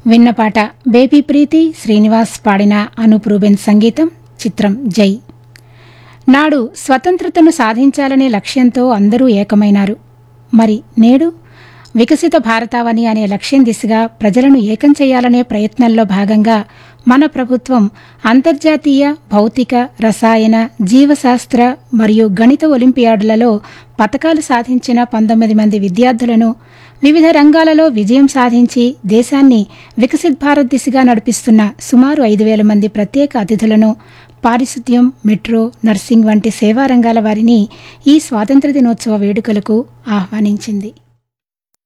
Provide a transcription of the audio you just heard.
విన్నపాట baby ప్రీతి శ్రీనివాస్ పాడిన Anoop Reuben సంగీతం చిత్రం జై నాడు స్వతంత్రతను సాధించాలనే లక్ష్యంతో అందరూ ఏకమైనారు మరి నేడు వికసిత భారతావని అనే లక్ష్యం దిశగా ప్రజలను ఏకం చేయాలనే ప్రయత్నంలో భాగంగా మన ప్రభుత్వం అంతర్జాతీయ భౌతిక రసాయన జీవశాస్త్ర మరియు గణిత ఒలింపియాడులలో పతకాలు సాధించిన పంతొమ్మిది మంది విద్యార్థులను వివిధ రంగాలలో విజయం సాధించి దేశాన్ని వికసిత్ భారత్ దిశగా నడిపిస్తున్న సుమారు ఐదు వేల మంది ప్రత్యేక అతిథులను పారిశుద్ధ్యం మెట్రో నర్సింగ్ వంటి సేవా రంగాల వారిని ఈ స్వాతంత్ర దినోత్సవ వేడుకలకు ఆహ్వానించింది